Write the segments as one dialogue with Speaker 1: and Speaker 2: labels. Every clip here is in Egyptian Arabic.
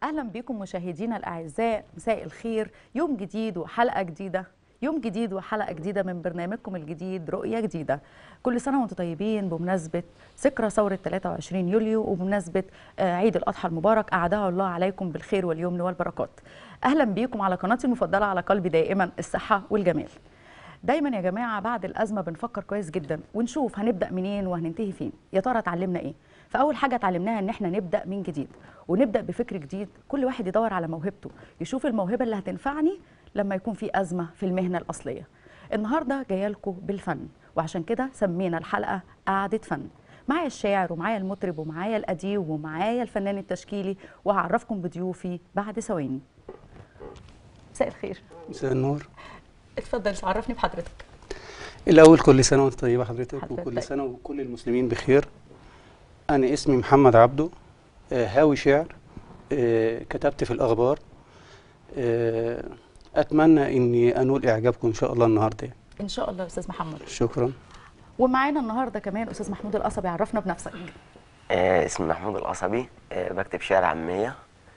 Speaker 1: اهلا بكم مشاهدينا الاعزاء مساء الخير يوم جديد وحلقه جديده يوم جديد وحلقه جديده من برنامجكم الجديد رؤيه جديده كل سنه وانتم طيبين بمناسبه ذكرى ثوره 23 يوليو وبمناسبه آه، عيد الاضحى المبارك اعاده الله عليكم بالخير واليمن والبركات اهلا بكم على قناتي المفضله على قلبي دائما الصحه والجمال دايما يا جماعه بعد الازمه بنفكر كويس جدا ونشوف هنبدا منين وهننتهي فين يا ترى اتعلمنا ايه فاول حاجه اتعلمناها ان احنا نبدا من جديد ونبدا بفكر جديد كل واحد يدور على موهبته يشوف الموهبه اللي هتنفعني لما يكون في ازمه في المهنه الاصليه النهارده جايه لكم بالفن وعشان كده سمينا الحلقه قعده فن معايا الشاعر ومعايا المطرب ومعايا الاديب ومعايا الفنان التشكيلي وهعرفكم بضيوفي بعد ثواني مساء الخير
Speaker 2: مساء النور
Speaker 1: اتفضل عرفني بحضرتك
Speaker 2: الأول كل سنة وأنت طيبة حضرتك
Speaker 1: حضرتك
Speaker 2: وكل
Speaker 1: طيب.
Speaker 2: سنة وكل المسلمين بخير أنا اسمي محمد عبده آه، هاوي شعر آه، كتبت في الأخبار آه، أتمنى إني أنول إعجابكم إن شاء الله النهاردة
Speaker 1: ان شاء الله يا استاذ محمد
Speaker 2: شكرا
Speaker 1: ومعانا النهارده كمان استاذ محمود القصبي عرفنا بنفسك
Speaker 3: آه اسمي محمود القصبي آه بكتب شعر عامية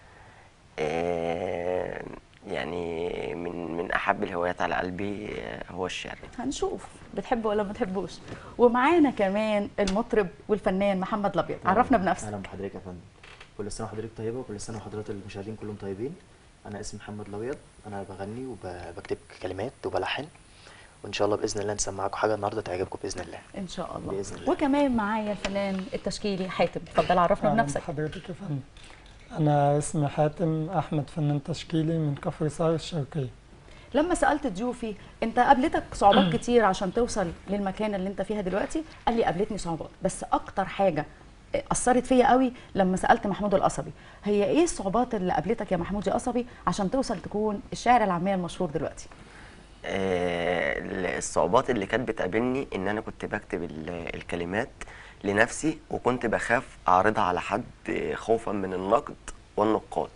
Speaker 3: آه يعني من من أحب الهوايات على قلبي آه هو الشعر
Speaker 1: هنشوف بتحبه ولا ما بتحبوش ومعانا كمان المطرب والفنان محمد الابيض عرفنا بنفسك
Speaker 4: اهلا بحضرتك يا فندم كل سنه وحضرتك طيبه وكل سنه وحضرات المشاهدين كلهم طيبين انا اسمي محمد الابيض انا بغني وبكتب كلمات وبلحن وان شاء الله باذن الله نسمعكم حاجه النهارده تعجبكم باذن الله
Speaker 1: ان شاء الله
Speaker 4: بإذن الله.
Speaker 1: وكمان معايا الفنان التشكيلي حاتم اتفضل عرفنا
Speaker 5: أهلا
Speaker 1: بنفسك
Speaker 5: بحضرتك يا فندم أنا اسمي حاتم أحمد فنان تشكيلي من كفر سعر الشرقية
Speaker 1: لما سالت ضيوفي انت قابلتك صعوبات كتير عشان توصل للمكان اللي انت فيها دلوقتي قال لي قابلتني صعوبات بس اكتر حاجه اثرت فيا قوي لما سالت محمود القصبي هي ايه الصعوبات اللي قابلتك يا محمود يا قصبي عشان توصل تكون الشاعر العاميه المشهور دلوقتي
Speaker 3: آه الصعوبات اللي كانت بتقابلني إن أنا كنت بكتب ال- الكلمات لنفسي وكنت بخاف أعرضها على حد آه، خوفا من النقد والنقاد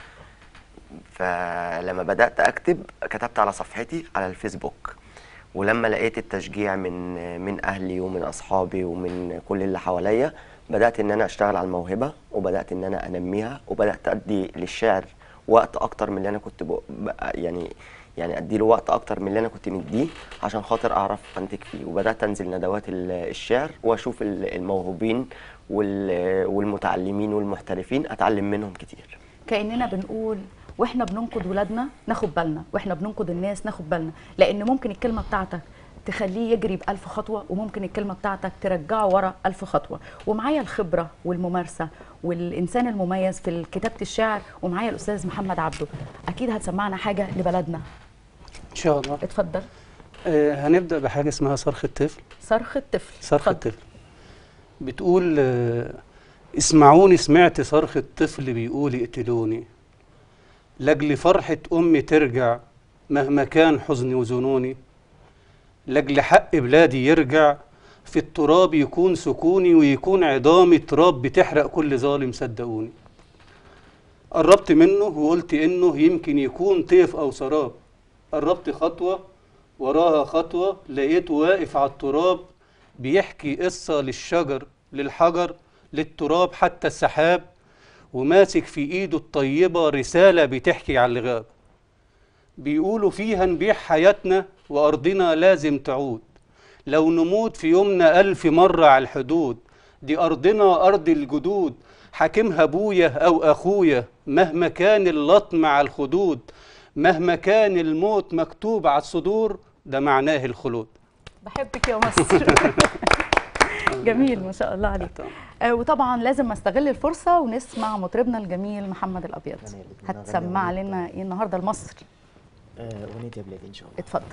Speaker 3: فلما بدأت أكتب كتبت على صفحتي على الفيسبوك ولما لقيت التشجيع من من أهلي ومن أصحابي ومن كل اللي حواليا بدأت إن أنا أشتغل على الموهبة وبدأت إن أنا أنميها وبدأت أدي للشعر وقت أكتر من اللي أنا كنت ب... ب- يعني يعني أدي له وقت أكتر من اللي أنا كنت مديه عشان خاطر أعرف أنتج فيه وبدأت أنزل ندوات ال- الشعر وأشوف ال- الموهوبين وال- والمتعلمين والمحترفين أتعلم منهم كتير
Speaker 1: كاننا بنقول واحنا بننقد ولادنا ناخد بالنا واحنا بننقد الناس ناخد بالنا لان ممكن الكلمه بتاعتك تخليه يجري بألف خطوة وممكن الكلمة بتاعتك ترجعه ورا ألف خطوة ومعايا الخبرة والممارسة والإنسان المميز في كتابة الشعر ومعايا الأستاذ محمد عبده أكيد هتسمعنا حاجة لبلدنا
Speaker 2: إن شاء الله
Speaker 1: اتفضل
Speaker 2: آه، هنبدأ بحاجة اسمها صرخ الطفل
Speaker 1: صرخ الطفل
Speaker 2: صرخ
Speaker 1: اتفضل.
Speaker 2: الطفل بتقول آه، اسمعوني سمعت صرخ الطفل بيقول اقتلوني لاجل فرحة أمي ترجع مهما كان حزني وظنوني لاجل حق بلادي يرجع في التراب يكون سكوني ويكون عظامي تراب بتحرق كل ظالم صدقوني قربت منه وقلت إنه يمكن يكون طيف أو سراب قربت خطوة وراها خطوة لقيته واقف على التراب بيحكي قصة للشجر للحجر للتراب حتى السحاب وماسك في ايده الطيبة رسالة بتحكي على اللي غاب بيقولوا فيها نبيع حياتنا وأرضنا لازم تعود لو نموت في يومنا ألف مرة على الحدود دي أرضنا أرض الجدود حاكمها أبويا أو أخويا مهما كان اللطم على الخدود مهما كان الموت مكتوب على الصدور ده معناه الخلود
Speaker 1: بحبك يا مصر جميل ما شاء الله عليك آه وطبعا لازم استغل الفرصة ونسمع مطربنا الجميل محمد الأبيض
Speaker 4: أنا اللي كنا
Speaker 1: هتسمع
Speaker 4: غني
Speaker 1: لنا ايه النهارده لمصر
Speaker 4: آه، اغنيه يا بلادي ان شاء الله
Speaker 1: اتفضل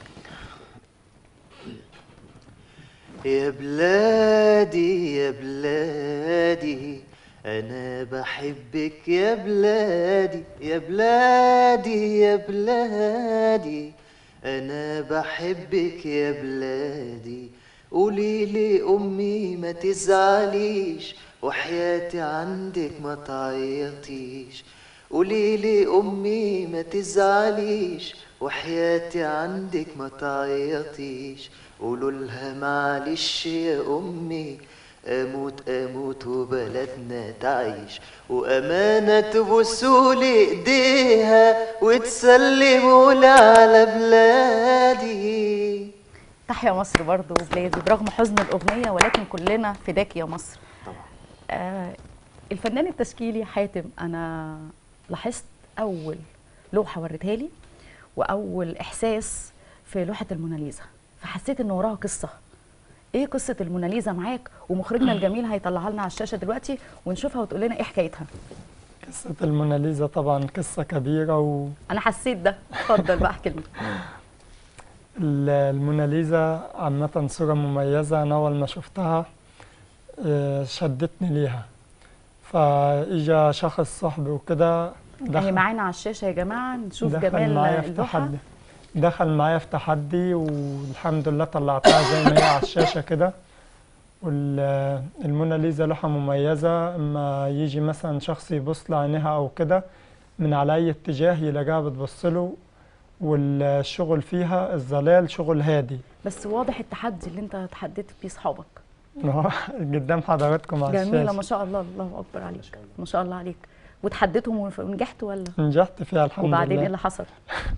Speaker 4: يا بلادي يا بلادي أنا بحبك يا بلادي يا بلادي يا بلادي أنا بحبك يا بلادي قولي لي أمي ما تزعليش وحياتي عندك ما تعيطيش قولي لي أمي ما تزعليش وحياتي عندك ما تعيطيش قولوا لها معلش يا أمي اموت اموت وبلدنا تعيش وامانه تبصوا لي ايديها وتسلموا لي على بلادي
Speaker 1: تحيا مصر برضو وبلادي برغم حزن الأغنية ولكن كلنا فداك يا مصر
Speaker 4: طبعا
Speaker 1: آه الفنان التشكيلي حاتم أنا لاحظت أول لوحة وريتها لي وأول إحساس في لوحة الموناليزا فحسيت إن وراها قصة إيه قصة الموناليزا معاك ومخرجنا الجميل هيطلعها لنا على الشاشة دلوقتي ونشوفها وتقول لنا إيه حكايتها
Speaker 5: قصة الموناليزا طبعا قصة كبيرة و
Speaker 1: أنا حسيت ده اتفضل بقى احكي لنا
Speaker 5: ال- الموناليزا عامة صورة مميزة أنا أول ما شفتها آه، شدتني ليها فإجا شخص صاحبي وكده
Speaker 1: هي معانا على الشاشة يا جماعة نشوف
Speaker 5: دخل
Speaker 1: جمال
Speaker 5: معايا في
Speaker 1: اللوحة
Speaker 5: تحدي دخل معايا في تحدي والحمد لله طلعتها زي ما هي على الشاشة كده والموناليزا لوحة مميزة اما يجي مثلا شخص يبص لعينيها او كده من على اي اتجاه يلاقيها بتبص له والشغل فيها الظلال شغل هادي
Speaker 1: بس واضح التحدي اللي انت تحديت بيه صحابك
Speaker 5: قدام حضراتكم على
Speaker 1: جميلة ما
Speaker 5: الشاشة
Speaker 1: شاء الله الله أكبر عليك ما شاء الله عليك وتحديتهم ونف- ونجحت ولا
Speaker 5: نجحت فيها الحمد
Speaker 1: وبعدين ايه
Speaker 5: لله
Speaker 1: اللي حصل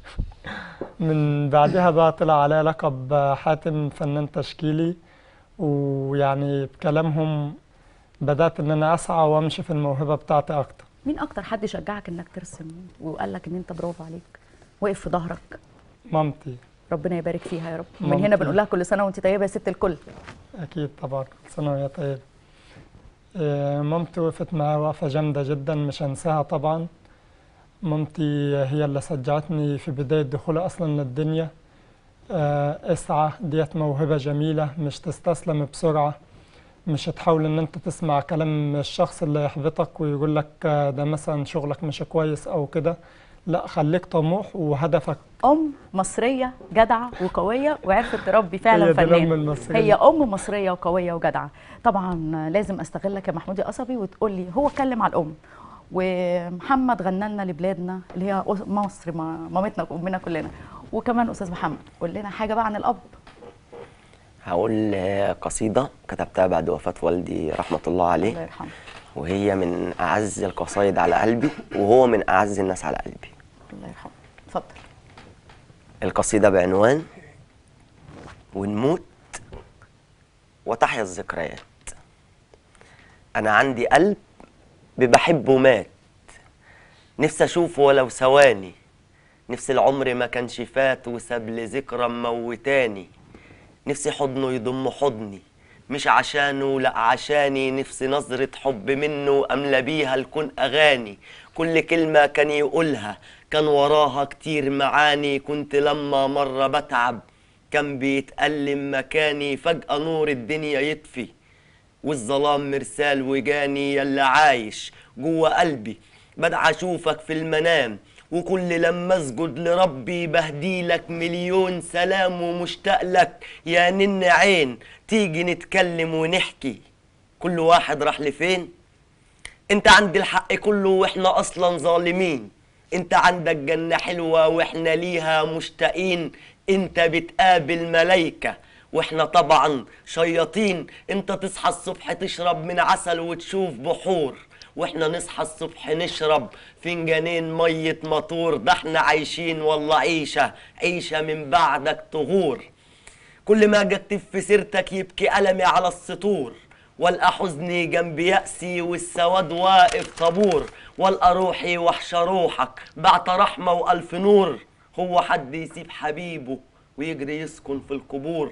Speaker 5: من بعدها بقى طلع عليا لقب حاتم فنان تشكيلي ويعني بكلامهم بدأت إن أنا أسعى وأمشي في الموهبة بتاعتي أكتر
Speaker 1: مين اكتر حد شجعك انك ترسم وقال لك ان انت برافو عليك وقف في ظهرك
Speaker 5: مامتي
Speaker 1: ربنا يبارك فيها يا رب من
Speaker 5: ممكن.
Speaker 1: هنا بنقول لها كل سنه وانت طيبه يا ست الكل
Speaker 5: أكيد طبعا كل سنة وهي طيبة إيه، مامتي وقفت معايا وقفة جامدة جدا مش هنساها طبعا مامتي هي اللي شجعتني في بداية دخولي أصلا للدنيا آه، اسعى ديت موهبة جميلة مش تستسلم بسرعة مش تحاول ان انت تسمع كلام الشخص اللي يحبطك ويقول لك آه، ده مثلا شغلك مش كويس او كده لا خليك طموح وهدفك
Speaker 1: ام مصريه جدعه وقويه وعرفت تربي فعلا
Speaker 5: هي دي الأم
Speaker 1: فنان
Speaker 5: المصرية.
Speaker 1: هي ام مصريه وقويه وجدعه طبعا لازم استغلك يا محمود يا قصبي وتقول لي هو اتكلم على الام ومحمد غنى لنا لبلادنا اللي هي أس- مصر ما- مامتنا وامنا كلنا وكمان استاذ محمد قول لنا حاجه بقى عن الاب
Speaker 3: هقول آه، قصيدة كتبتها بعد وفاة والدي رحمة الله
Speaker 1: الله
Speaker 3: عليه
Speaker 1: يرحمه
Speaker 3: وهي من أعز القصايد على قلبي وهو من أعز الناس على قلبي
Speaker 1: الله يرحمه اتفضل
Speaker 3: القصيدة بعنوان ونموت وتحيا الذكريات أنا عندي قلب بحبه مات نفسي أشوفه ولو ثواني نفسي العمر ما كانش فات وساب لي ذكرى موتاني نفسي حضنه يضم حضني مش عشانه لا عشاني نفسي نظرة حب منه أملى بيها الكون أغاني كل كلمة كان يقولها كان وراها كتير معاني كنت لما مرة بتعب كان بيتألم مكاني فجأة نور الدنيا يطفي والظلام مرسال وجاني يلا عايش جوه قلبي بدع اشوفك في المنام وكل لما اسجد لربي بهديلك مليون سلام ومشتاق لك يا نن عين تيجي نتكلم ونحكي كل واحد راح لفين انت عند الحق كله واحنا اصلا ظالمين انت عندك جنة حلوة واحنا ليها مشتاقين انت بتقابل ملايكة واحنا طبعا شياطين انت تصحى الصبح تشرب من عسل وتشوف بحور واحنا نصحى الصبح نشرب فنجانين مية مطور ده احنا عايشين والله عيشة عيشة من بعدك تغور كل ما اجي اكتب في سيرتك يبكي قلمي على السطور والقى حزني جنب يأسي والسواد واقف طابور والقى روحي وحشة روحك بعت رحمة وألف نور هو حد يسيب حبيبه ويجري يسكن في القبور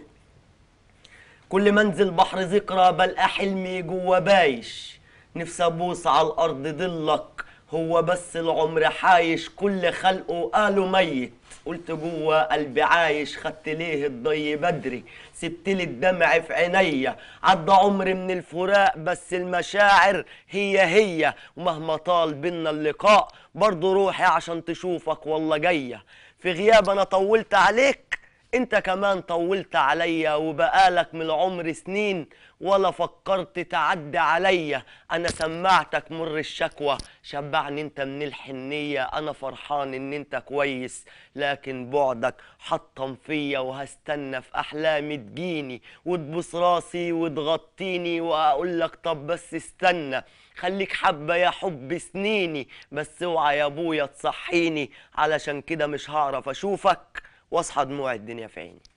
Speaker 3: كل منزل بحر ذكرى بلقى حلمي جوا بايش نفسي ابوس على الارض ضلك هو بس العمر حايش كل خلقه قالوا ميت قلت جوا قلبي عايش خدت ليه الضي بدري سبت لي الدمع في عينيا عدى عمري من الفراق بس المشاعر هي هي ومهما طال بينا اللقاء برضو روحي عشان تشوفك والله جايه في غياب انا طولت عليك انت كمان طولت عليا وبقالك من العمر سنين ولا فكرت تعدي عليا انا سمعتك مر الشكوى شبعني انت من الحنية انا فرحان ان انت كويس لكن بعدك حطم فيا وهستنى في احلامي تجيني وتبوس راسي وتغطيني واقول لك طب بس استنى خليك حبة يا حب سنيني بس اوعى يا ابويا تصحيني علشان كده مش هعرف اشوفك واصحى دموع الدنيا في عيني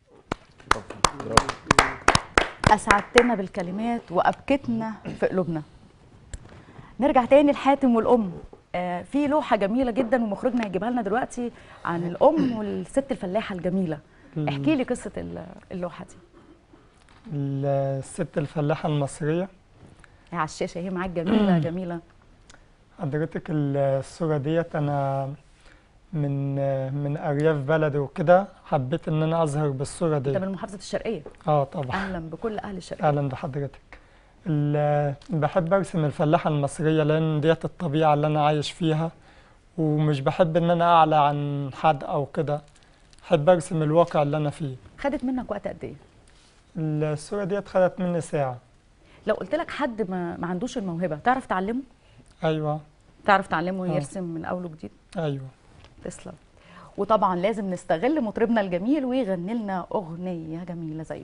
Speaker 1: اسعدتنا بالكلمات وابكتنا في قلوبنا نرجع تاني لحاتم والام آه في لوحه جميله جدا ومخرجنا هيجيبها لنا دلوقتي عن الام والست الفلاحه الجميله احكي لي قصه ال- اللوحه دي
Speaker 5: الست الفلاحة المصرية
Speaker 1: هي على الشاشه هي معاك جميله جميله
Speaker 5: حضرتك الصورة ديت أنا من من أرياف بلدي وكده حبيت إن أنا أظهر بالصورة
Speaker 1: ده
Speaker 5: دي
Speaker 1: من محافظه الشرقيه
Speaker 5: اه طبعا
Speaker 1: اهلا بكل اهل الشرقيه
Speaker 5: أهلا بحضرتك ال- بحب أرسم الفلاحة المصرية لأن ديت الطبيعة اللي أنا عايش فيها ومش بحب إن أنا أعلى عن حد أو كده بحب أرسم الواقع اللي أنا فيه
Speaker 1: خدت منك وقت قد ايه
Speaker 5: الصورة ديت خدت مني ساعة
Speaker 1: لو قلت لك حد ما, ما عندوش الموهبه تعرف تعلمه
Speaker 5: أيوة
Speaker 1: تعرف تعلمه
Speaker 5: آه.
Speaker 1: يرسم من اول وجديد
Speaker 5: أيوة
Speaker 1: تسلم وطبعا لازم نستغل مطربنا الجميل ويغني لنا اغنيه جميله زيه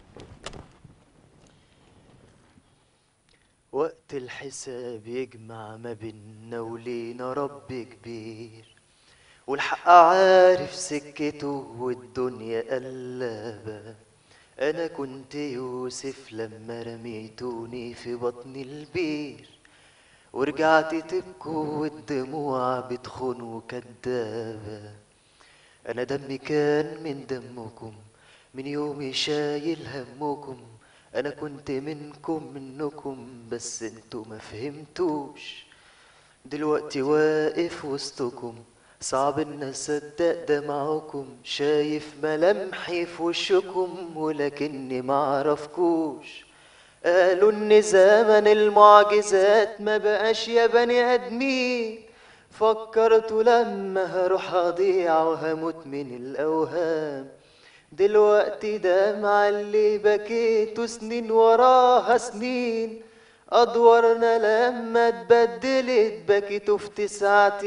Speaker 4: وقت الحساب يجمع ما بيننا ولينا رب كبير والحق عارف سكته والدنيا قلبة أنا كنت يوسف لما رميتوني في بطن البير ورجعت تبكوا والدموع بتخون وكدابة أنا دمي كان من دمكم من يومي شايل همكم أنا كنت منكم منكم بس انتوا ما فهمتوش دلوقتي واقف وسطكم صعب ان اصدق دمعكم شايف ملامحي في وشكم ولكني معرفكوش قالوا ان زمن المعجزات ما بقاش يا بني ادمين فكرت لما هروح اضيع وهموت من الاوهام دلوقتي دمع اللي بكيته سنين وراها سنين أدوارنا لما اتبدلت بكيته في تسعة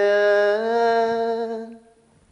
Speaker 4: أيام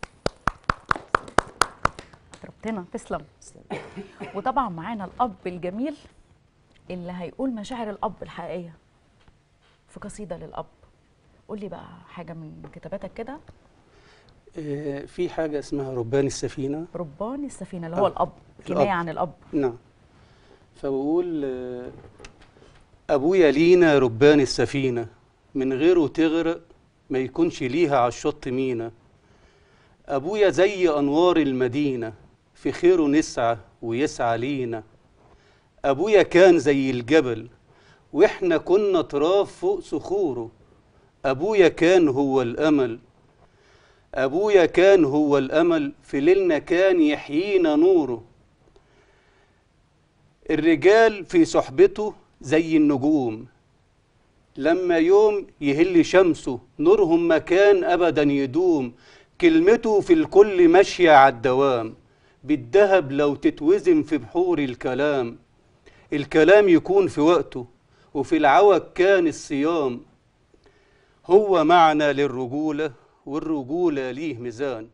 Speaker 1: ربنا تسلم وطبعا معانا الاب الجميل اللي هيقول مشاعر الاب الحقيقيه في قصيده للاب قول لي بقى حاجه من كتاباتك كده
Speaker 2: آه، في حاجة اسمها ربان السفينة
Speaker 1: ربان السفينه اللي هو
Speaker 2: آه.
Speaker 1: الاب كنايه
Speaker 2: الأب.
Speaker 1: عن الاب
Speaker 2: نعم فبقول آه، أبويا لينا ربان السفينة من غيره تغرق ما يكونش ليها على الشط مينا أبويا زي أنوار المدينة في خيره نسعى ويسعى لينا أبويا كان زي الجبل وإحنا كنا تراب فوق صخوره أبويا كان هو الأمل أبويا كان هو الأمل في ليلنا كان يحيينا نوره الرجال في صحبته زي النجوم لما يوم يهل شمسه نورهم مكان أبدا يدوم كلمته في الكل ماشية عالدوام بالدهب لو تتوزن في بحور الكلام الكلام يكون في وقته وفي العوج كان الصيام هو معنى للرجولة والرجولة ليه ميزان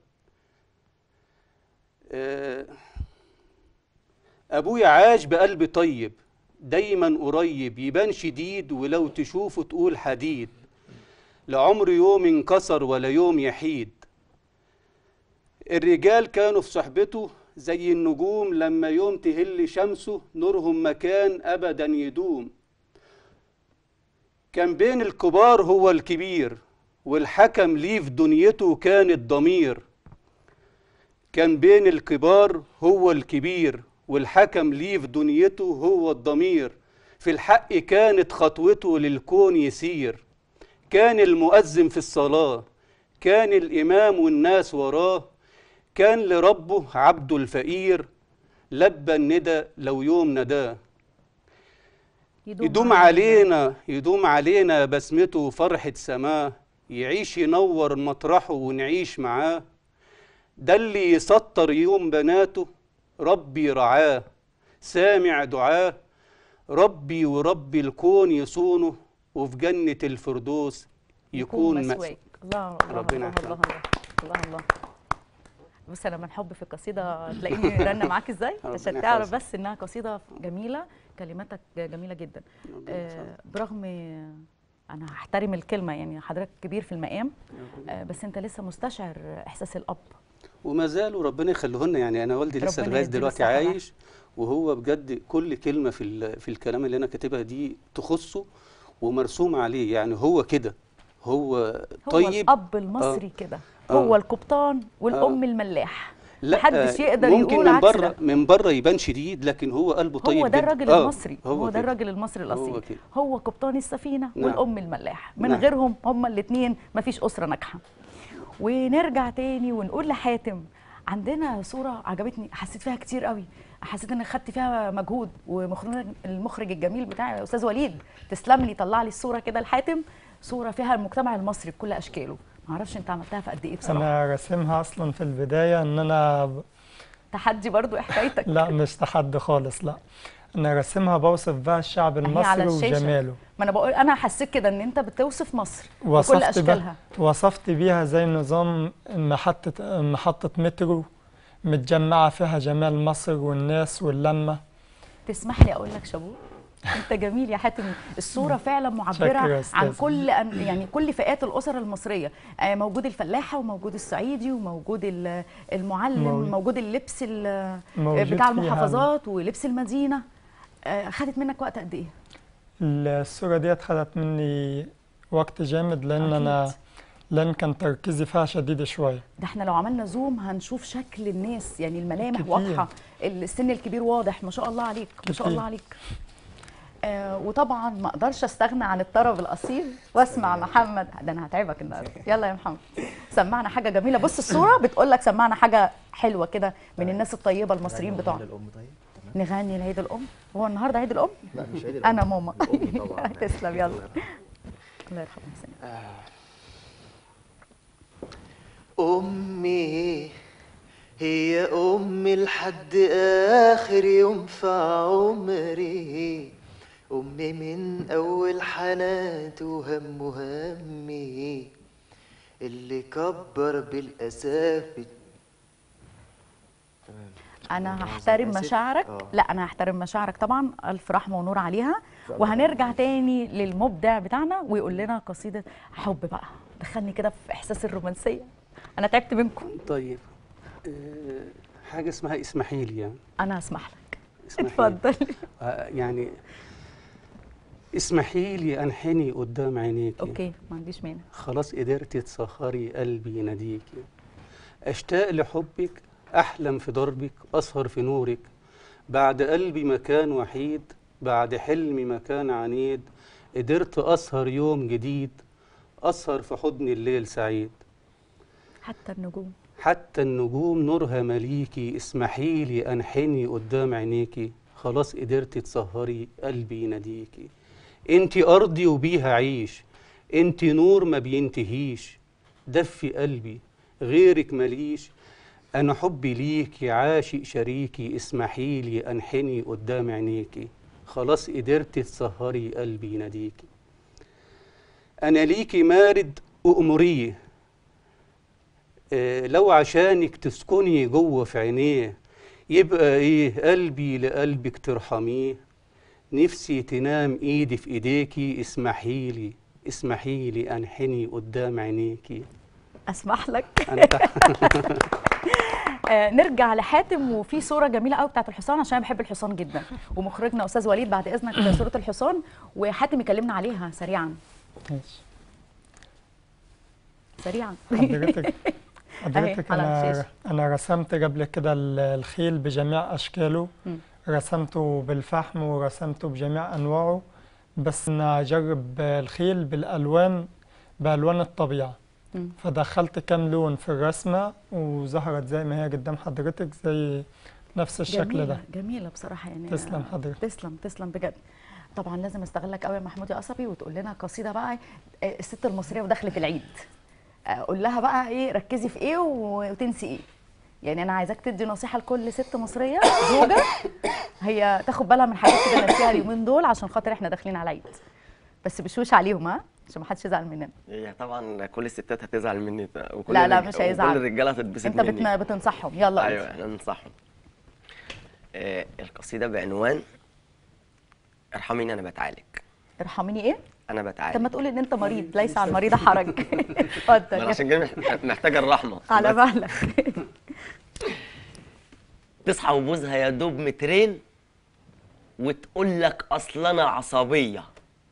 Speaker 2: آه، أبويا عاش بقلب طيب دايما قريب يبان شديد ولو تشوفه تقول حديد لعمر يوم انكسر ولا يوم يحيد الرجال كانوا في صحبته زي النجوم لما يوم تهل شمسه نورهم مكان أبدا يدوم كان بين الكبار هو الكبير والحكم ليه في دنيته كان الضمير كان بين الكبار هو الكبير والحكم ليه في دنيته هو الضمير في الحق كانت خطوته للكون يسير كان المؤذن في الصلاة كان الإمام والناس وراه كان لربه عبده الفقير لبى الندى لو يوم نداه يدوم علينا يدوم علينا بسمته وفرحة سماه يعيش ينور مطرحه ونعيش معاه ده اللي يسطر يوم بناته ربي رعاه سامع دعاه ربي وربي الكون يصونه وفي جنة الفردوس يكون مأسو
Speaker 1: مسواك الله الله
Speaker 2: ربنا
Speaker 1: الله الله الله الله الله بص انا من حب في القصيده تلاقيني رنه معاك ازاي
Speaker 2: ربنا
Speaker 1: عشان تعرف
Speaker 2: يحفظك.
Speaker 1: بس انها قصيده جميله كلماتك جميله جدا آه برغم انا هحترم الكلمه يعني حضرتك كبير في المقام آه بس انت لسه مستشعر احساس الاب
Speaker 2: وما زالوا ربنا يخليهن يعني انا والدي لسه
Speaker 1: ربنا
Speaker 2: لغايه
Speaker 1: يديله
Speaker 2: دلوقتي
Speaker 1: الصحة بقى.
Speaker 2: عايش وهو بجد كل كلمه في ال- في الكلام اللي انا كاتبها دي تخصه ومرسوم عليه يعني هو كده هو
Speaker 1: هو
Speaker 2: طيب
Speaker 1: الاب المصري كده
Speaker 2: آه.
Speaker 1: هو القبطان والام الملاح
Speaker 2: لا
Speaker 1: محدش يقدر
Speaker 2: ممكن
Speaker 1: يقول
Speaker 2: من
Speaker 1: عكس
Speaker 2: بره
Speaker 1: ده.
Speaker 2: من بره يبان شديد لكن هو قلبه طيب
Speaker 1: هو ده
Speaker 2: جدا.
Speaker 1: الراجل
Speaker 2: آه،
Speaker 1: المصري هو, ده
Speaker 2: كده.
Speaker 1: الراجل المصري الاصيل
Speaker 2: هو كده.
Speaker 1: هو قبطان السفينه
Speaker 2: نعم.
Speaker 1: والام الملاح من
Speaker 2: نعم.
Speaker 1: غيرهم هما الاثنين مفيش اسره ناجحه ونرجع تاني ونقول لحاتم عندنا صوره عجبتني حسيت فيها كتير قوي حسيت ان خدت فيها مجهود ومخرج المخرج الجميل بتاعي استاذ وليد تسلم لي طلع لي الصوره كده لحاتم صوره فيها المجتمع المصري بكل اشكاله معرفش انت عملتها في قد ايه بصراحه
Speaker 5: انا راسمها اصلا في البدايه ان انا ب-
Speaker 1: تحدي برضو إيه حكايتك
Speaker 5: لا مش تحدي خالص لا انا راسمها بوصف بقى الشعب
Speaker 1: هي على
Speaker 5: المصري
Speaker 1: الشاشة.
Speaker 5: وجماله
Speaker 1: ما انا بقول انا حسيت كده ان انت بتوصف مصر بكل
Speaker 5: وصفت بقى
Speaker 1: اشكالها
Speaker 5: وصفت بيها زي نظام محطة محطة مترو متجمعة فيها جمال مصر والناس واللمة
Speaker 1: تسمح لي اقول لك شابوه انت جميل يا حاتم الصوره فعلا
Speaker 5: شكرا
Speaker 1: معبره
Speaker 5: يا
Speaker 1: عن
Speaker 5: أستاذ.
Speaker 1: كل أن- يعني كل فئات الاسر المصريه آه، موجود الفلاحه وموجود الصعيدي وموجود ال- المعلم
Speaker 5: موجود.
Speaker 1: موجود اللبس ال-
Speaker 5: موجود
Speaker 1: بتاع
Speaker 5: فيها
Speaker 1: المحافظات ولبس المدينه آه، خدت منك وقت قد ايه
Speaker 5: الصورة دي خدت مني وقت جامد لأن
Speaker 1: أكيد.
Speaker 5: أنا لأن كان تركيزي فيها شديد شوية
Speaker 1: ده احنا لو عملنا زوم هنشوف شكل الناس يعني الملامح
Speaker 5: كتير.
Speaker 1: واضحه السن الكبير واضح ما شاء الله عليك ما شاء
Speaker 5: كتير.
Speaker 1: الله عليك آه وطبعا ما اقدرش استغنى عن الطرب الاصيل واسمع محمد ده انا هتعبك النهارده يلا يا محمد سمعنا حاجه جميله بص الصوره بتقول لك سمعنا حاجه حلوه كده من الناس الطيبه المصريين بتوعنا
Speaker 4: الام طيب تمام
Speaker 1: نغني لعيد الام هو النهارده عيد الام
Speaker 4: لا مش عيد
Speaker 1: انا
Speaker 4: الأم.
Speaker 1: ماما
Speaker 4: الأم طبعا
Speaker 1: تسلم يلا
Speaker 4: الله يرحمها.
Speaker 1: الله يرحمه حسين
Speaker 4: أمي هي أمي لحد آخر يوم في عمري أمي من أول حنات وهم همي اللي كبر بالأساف تمام
Speaker 1: انا هحترم
Speaker 4: آسف.
Speaker 1: مشاعرك
Speaker 4: آه.
Speaker 1: لا انا هحترم مشاعرك طبعا الف رحمه ونور عليها وهنرجع تاني للمبدع بتاعنا ويقول لنا قصيده حب بقى دخلني كده في احساس الرومانسيه انا تعبت منكم
Speaker 2: طيب آه، حاجه اسمها اسماحيل يعني
Speaker 1: انا هسمح لك
Speaker 2: اسمحيلي.
Speaker 1: اتفضل
Speaker 2: آه، يعني اسمحي لي انحني قدام عينيكي
Speaker 1: اوكي ما عنديش مانع
Speaker 2: خلاص قدرتي تسخري قلبي يناديكي اشتاق لحبك احلم في دربك اسهر في نورك بعد قلبي مكان وحيد بعد حلمي مكان عنيد قدرت اسهر يوم جديد اسهر في حضن الليل سعيد
Speaker 1: حتى النجوم
Speaker 2: حتى النجوم نورها مليكي اسمحي لي انحني قدام عينيكي خلاص قدرتي تسهري قلبي يناديكي انتي ارضي وبيها عيش انتي نور ما بينتهيش دفي قلبي غيرك مليش انا حبي ليكي عاشق شريكي اسمحي لي انحني قدام عينيكي خلاص قدرتي تسهري قلبي يناديكي انا ليكي مارد وامريه آه، لو عشانك تسكني جوه في عينيه يبقى ايه قلبي لقلبك ترحميه نفسي تنام ايدي في ايديكي اسمحي لي اسمحي لي انحني قدام عينيكي
Speaker 1: اسمح لك
Speaker 2: انا تحت
Speaker 1: آه نرجع لحاتم وفي صوره جميله قوي بتاعت الحصان عشان انا بحب الحصان جدا ومخرجنا استاذ وليد بعد اذنك صوره الحصان وحاتم يكلمنا عليها سريعا
Speaker 5: ماشي
Speaker 1: سريعا
Speaker 5: حضرتك حضرتك
Speaker 1: على
Speaker 5: أنا
Speaker 1: الشاشة.
Speaker 5: أنا رسمت قبل كده ال- الخيل بجميع أشكاله
Speaker 1: مم.
Speaker 5: رسمته بالفحم ورسمته بجميع أنواعه بس أنا أجرب الخيل بالألوان بألوان الطبيعة
Speaker 1: مم.
Speaker 5: فدخلت كام لون في الرسمة وظهرت زي ما هي قدام حضرتك زي نفس الشكل
Speaker 1: جميلة
Speaker 5: ده
Speaker 1: جميلة بصراحة يعني
Speaker 5: تسلم حضرتك.
Speaker 1: تسلم تسلم بجد طبعا لازم استغلك قوي يا محمود يا قصبي وتقول لنا قصيدة بقى آه، الست المصرية ودخلت العيد آه، قول لها بقى ايه ركزي في ايه وتنسي ايه يعني انا عايزاك تدي نصيحه لكل ست مصريه زوجه هي تاخد بالها من حاجات كده نفسها اليومين دول عشان خاطر احنا داخلين على عيد بس بشوش عليهم ها عشان ما حدش يزعل مننا
Speaker 3: هي طبعا كل الستات هتزعل مني وكل
Speaker 1: لا لا
Speaker 3: الرج-
Speaker 1: مش هيزعل.
Speaker 3: وكل الرجاله هتتبسط
Speaker 1: انت
Speaker 3: مني
Speaker 1: بتن... بتنصحهم يلا
Speaker 3: ايوه احنا ننصحهم آه القصيده بعنوان ارحميني انا بتعالج
Speaker 1: ارحميني ايه
Speaker 3: انا
Speaker 1: طب
Speaker 3: بتعالج
Speaker 1: ما تقول ان انت مريض ليس على المريض حرج
Speaker 3: ما أنا
Speaker 1: اتفضل
Speaker 3: عشان كده مح- محتاجه الرحمه
Speaker 1: على
Speaker 3: بس.
Speaker 1: بالك
Speaker 3: تصحى وبوزها يا دوب مترين وتقول لك اصل انا عصبيه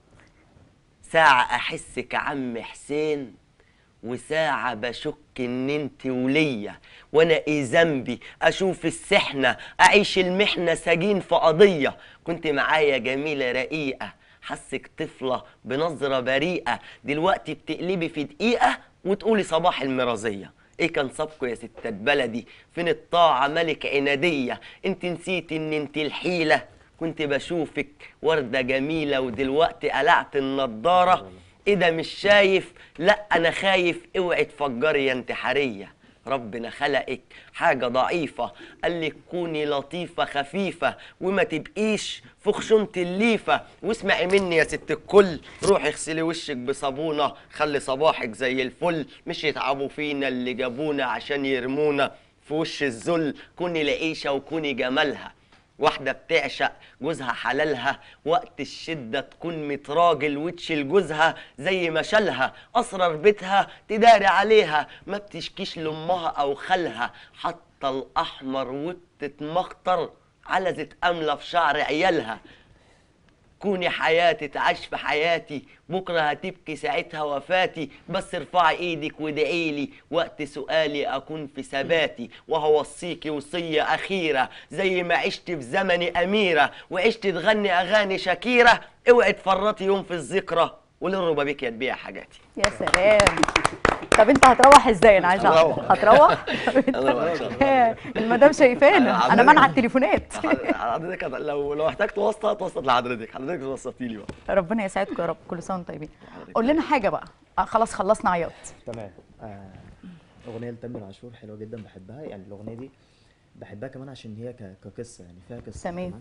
Speaker 3: ساعه احسك عم حسين وساعة بشك ان انت وليا وانا ايه ذنبي اشوف السحنة اعيش المحنة سجين في قضية كنت معايا جميلة رقيقة حسك طفلة بنظرة بريئة دلوقتي بتقلبي في دقيقة وتقولي صباح المرازية ايه كان سابقه يا ستات بلدي فين الطاعة ملك عنادية انت نسيتي ان انت الحيلة كنت بشوفك وردة جميلة ودلوقتي قلعت النضارة ايه ده مش شايف لا انا خايف اوعي تفجري يا انتحارية ربنا خلقك حاجة ضعيفة قال لك كوني لطيفة خفيفة وما تبقيش في خشونة الليفة واسمعي مني يا ست الكل روحي اغسلي وشك بصابونة خلي صباحك زي الفل مش يتعبوا فينا اللي جابونا عشان يرمونا في وش الذل كوني العيشة وكوني جمالها واحدة بتعشق جوزها حلالها وقت الشدة تكون متراجل وتشيل جوزها زي ما شالها أسرار بيتها تداري عليها ما بتشكيش لأمها أو خالها حتى الأحمر وتتمخطر على أملة في شعر عيالها كوني حياتي تعيش في حياتي بكرة هتبكي ساعتها وفاتي بس ارفعي ايدك وادعيلي وقت سؤالي اكون في ثباتي وهوصيكي وصية اخيرة زي ما عشت في زمني اميرة وعشت تغني اغاني شكيرة اوعي تفرطي يوم في الذكرى وللربا بيك يا تبيع حاجاتي
Speaker 1: يا سلام طب انت هتروح ازاي انا عايزه اعرف
Speaker 3: هروح.
Speaker 1: هتروح
Speaker 3: هروح إن شاء الله.
Speaker 1: المدام شايفانا انا منع التليفونات
Speaker 3: حضرتك هت- لو لو احتجت واسطة توسط لحضرتك حضرتك توسطي لي بقى
Speaker 1: ربنا يسعدكم يا رب كل سنه وانتم طيبين قول لنا حاجه بقى آه خلاص خلصنا عياط
Speaker 4: تمام آه، اغنيه لتامر عاشور حلوه جدا بحبها يعني الاغنيه دي بحبها كمان عشان هي ك- كقصه يعني فيها قصه
Speaker 1: تمام.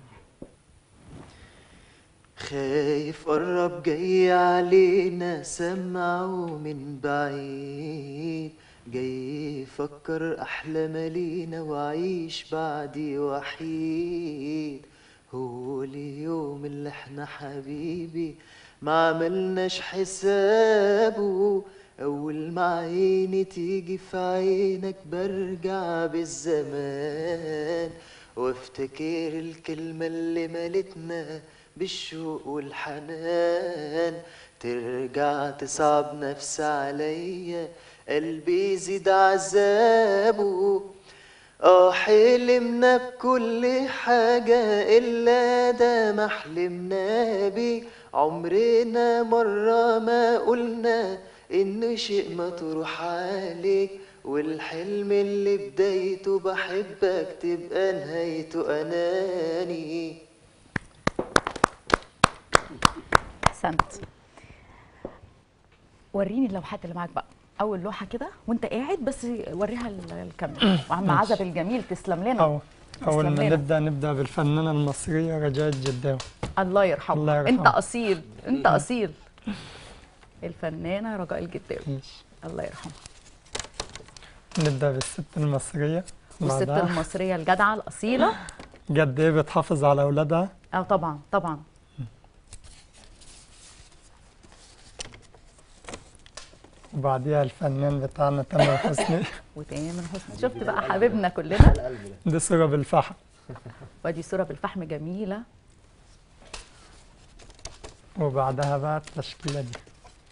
Speaker 6: خايف قرب جاي علينا سمعه من بعيد جاي يفكر أحلام لينا وعيش بعدي وحيد هو اليوم اللي احنا حبيبي ما عملناش حسابه أول ما عيني تيجي في عينك برجع بالزمان وافتكر الكلمة اللي مالتنا بالشوق والحنان ترجع تصعب نفس عليا قلبي يزيد عذابه اه حلمنا بكل حاجة إلا ده ما حلمنا بيه عمرنا مرة ما قلنا إن شيء ما تروح عليك والحلم اللي بدايته بحبك تبقى نهايته أناني
Speaker 1: احسنت وريني اللوحات اللي معاك بقى اول لوحه كده وانت قاعد بس وريها ال- الكاميرا وعم عزب الجميل تسلم لنا
Speaker 5: أو أول ما
Speaker 1: تسلم لنا.
Speaker 5: نبدأ نبدأ بالفنانة المصرية رجاء الجداوي
Speaker 1: الله يرحمه
Speaker 5: الله يرحمه.
Speaker 1: انت اصيل انت اصيل الفنانه رجاء الجداوي
Speaker 5: ماشي.
Speaker 1: الله يرحمها
Speaker 5: نبدأ بالست المصرية
Speaker 1: والست
Speaker 5: بعدها
Speaker 1: المصريه الجدعه الاصيله
Speaker 5: قد إيه بتحافظ على أولادها
Speaker 1: اه طبعا طبعا
Speaker 5: وبعديها الفنان بتاعنا تامر حسني
Speaker 1: وتامر حسني شفت بقى حبيبنا كلنا
Speaker 5: دي صورة بالفحم
Speaker 1: وادي صوره بالفحم جميله
Speaker 5: وبعدها بقى التشكيلة دي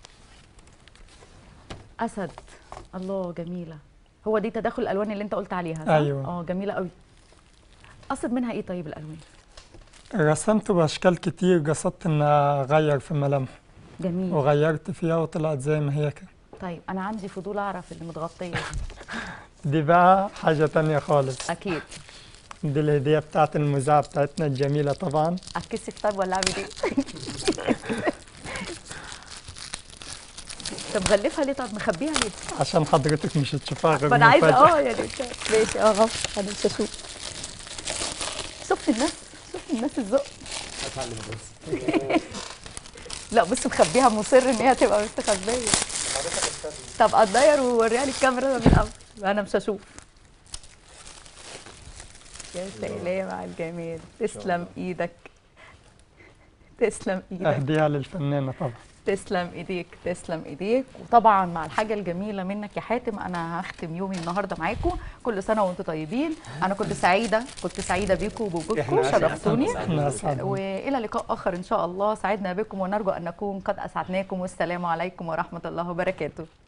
Speaker 1: اسد الله جميله هو دي تداخل الالوان اللي انت قلت عليها صح؟
Speaker 5: أيوة.
Speaker 1: اه جميله قوي قصد منها ايه طيب الالوان
Speaker 5: رسمت بأشكال كتير قصدت إن أغير في ملامح
Speaker 1: جميل
Speaker 5: وغيرت فيها وطلعت زي ما هي كده
Speaker 1: طيب انا عندي فضول اعرف اللي متغطيه دي.
Speaker 5: دي بقى حاجة تانية خالص
Speaker 1: اكيد
Speaker 5: دي الهدية بتاعت المذيعة بتاعتنا الجميلة طبعا
Speaker 1: اتكسف طيب ولا اعمل ايه انت مغلفها ليه طب مخبيها ليه؟
Speaker 5: عشان حضرتك مش تشوفها غير
Speaker 1: ما انا عايزه
Speaker 5: مفاجأة.
Speaker 1: اه يعني انت ماشي اه غلط انا مش هشوف شفت الناس شفت الناس الذوق لا بص مخبيها مصر ان هي تبقى مستخبيه طب اتضير ووريها لي الكاميرا من الاول انا مش هشوف يا سلام على الجمال تسلم ايدك تسلم ايدك
Speaker 5: اهديها للفنانة طبعا
Speaker 1: تسلم ايديك تسلم ايديك وطبعا مع الحاجه الجميله منك يا حاتم انا هختم يومي النهارده معاكم كل سنه وانتم طيبين انا كنت سعيده كنت سعيده بيكم وبوجودكم
Speaker 2: إحنا أسعد.
Speaker 1: شرفتوني
Speaker 5: احنا اسعد
Speaker 1: والى لقاء اخر ان شاء الله سعدنا بكم ونرجو ان نكون قد اسعدناكم والسلام عليكم ورحمه الله وبركاته